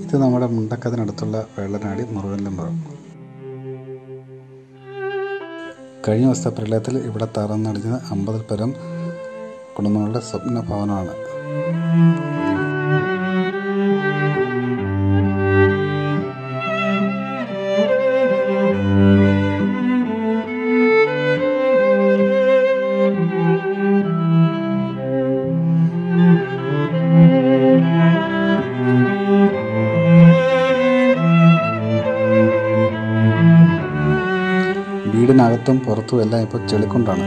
ഇത് നമ്മുടെ മുണ്ടക്കതിനടുത്തുള്ള വെള്ളനാടി മുറുവൻലമ്പുറം കഴിഞ്ഞ ദിവസത്തെ പ്രളയത്തിൽ ഇവിടെ തറന്നടിഞ്ഞത് അമ്പതിൽ പരം കുടുംബങ്ങളുടെ സ്വപ്ന ഭവനമാണ് വീടിനകത്തും പുറത്തും എല്ലാം ഇപ്പോൾ ചെളിക്കൊണ്ടാണ്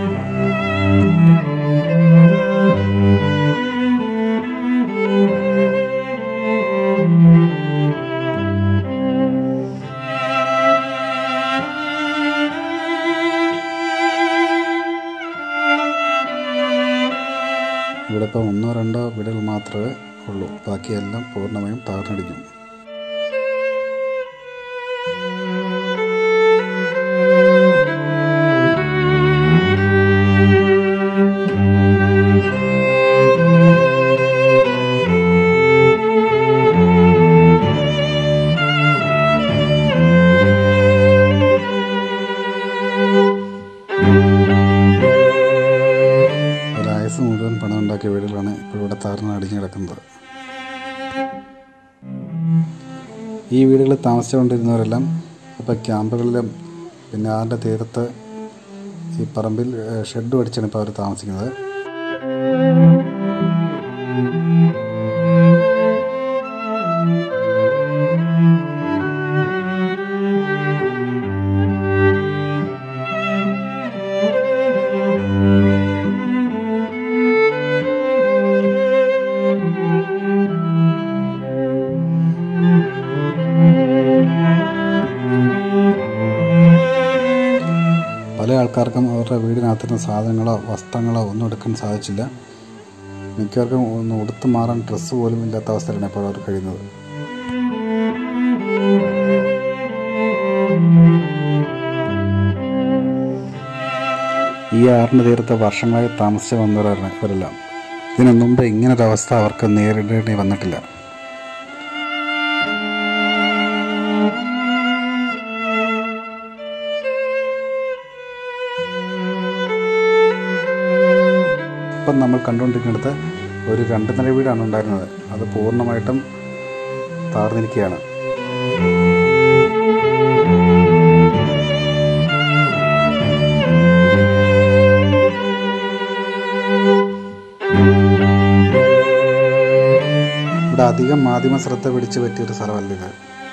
ഇവിടെ ഇപ്പോൾ ഒന്നോ രണ്ടോ വീടുകൾ മാത്രമേ ഉള്ളൂ ബാക്കിയെല്ലാം പൂർണ്ണമായും തകർന്നടിഞ്ഞു ഒരായുസ് മുഴുവൻ പണമുണ്ടാക്കിയ വീടുകളാണ് ഇപ്പോൾ ഇവിടെ തകർന്ന് അടിഞ്ഞു കിടക്കുന്നത് ഈ വീടുകളിൽ താമസിച്ചുകൊണ്ടിരുന്നവരെല്ലാം ഇപ്പോൾ ക്യാമ്പുകളിലും പിന്നെ ആറിൻ്റെ തീരത്ത് ഈ പറമ്പിൽ ഏഹ്, ഷെഡ് അടിച്ചാണ് ഇപ്പോൾ അവർ താമസിക്കുന്നത് പല ആൾക്കാർക്കും അവരുടെ വീടിനകത്തുനിന്ന് സാധനങ്ങളോ വസ്ത്രങ്ങളോ ഒന്നും എടുക്കാൻ സാധിച്ചില്ല മിക്കവർക്കും ഒന്ന് ഉടുത്തു മാറാൻ ഡ്രസ്സ് പോലും ഇല്ലാത്ത അവസ്ഥയിലാണ് ഇപ്പോൾ അവർ കഴിയുന്നത് ഈ ആറിന് തീരത്ത് വർഷങ്ങളായി താമസിച്ച് വന്നവരാണ് ഇവരെല്ലാം ഇതിനു മുമ്പ് ഇങ്ങനൊരവസ്ഥ അവർക്ക് നേരിടേണ്ടി വന്നിട്ടില്ല ഇപ്പം നമ്മൾ കണ്ടുകൊണ്ടിരിക്കുന്നിടത്ത് ഒരു രണ്ട് നില വീടാണ് ഉണ്ടായിരുന്നത് അത് പൂർണ്ണമായിട്ടും താർന്നിരിക്കുകയാണ് ഇവിടെ അധികം മാധ്യമ ശ്രദ്ധ പിടിച്ചു പറ്റിയൊരു സ്ഥലമല്ല ഇത്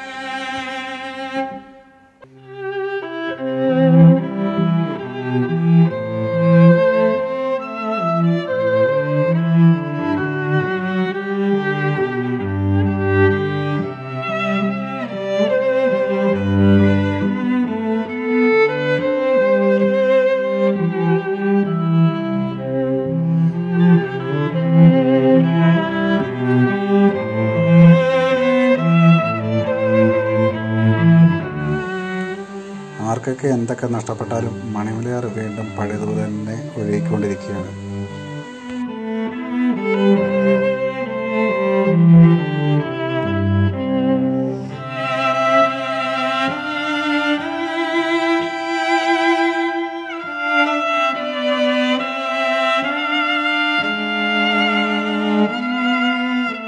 ആർക്കൊക്കെ എന്തൊക്കെ നഷ്ടപ്പെട്ടാലും മണിമലയാർ വീണ്ടും പഴയതുപോലെ തന്നെ ഒഴുകിക്കൊണ്ടിരിക്കുകയാണ്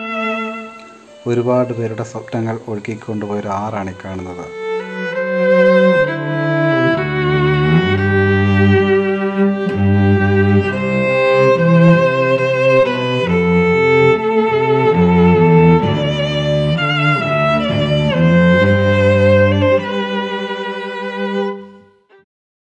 ഒരുപാട് പേരുടെ സ്വപ്നങ്ങൾ ഒഴുക്കിക്കൊണ്ടുപോയൊരു ആറാണ് ഈ കാണുന്നത്